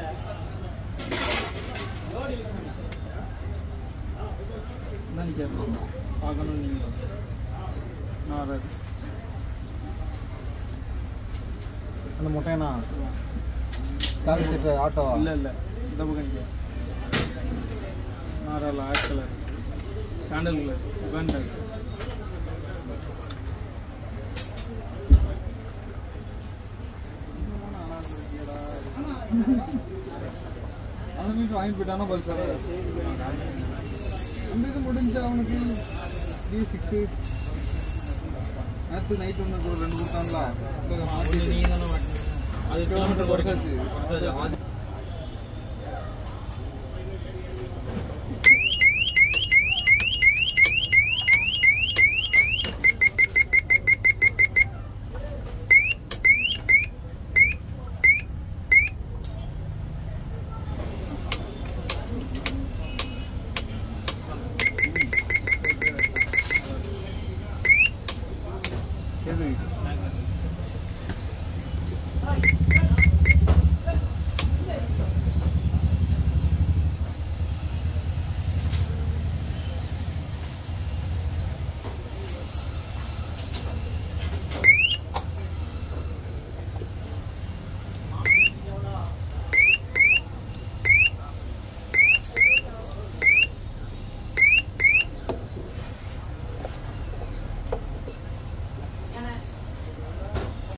என்ன நீ கேட்கணும் பார்க்கணும் நீங்கள் நான் வராது அந்த முட்டையண்ணா கால் சீட்டு ஆட்டோவா இல்லை இல்லை இந்த பக்கம் இங்கே நாரால ஆஷ் கலர் சாண்டல் கலர் உகாண்டல் அந்த மீன் வாங்கிட்டு போயிட்டானா பல் சார் அந்த இது முடிஞ்சா அவனுக்கு பி சிக்ஸு நேற்று நைட் ஒன்று ஒரு ரெண்டு கொடுத்தாங்களா நீங்கள் தானே மாட்டீங்க அது கிலோமீட்டர் குறைக்காது குறைச்சாச்சு. அது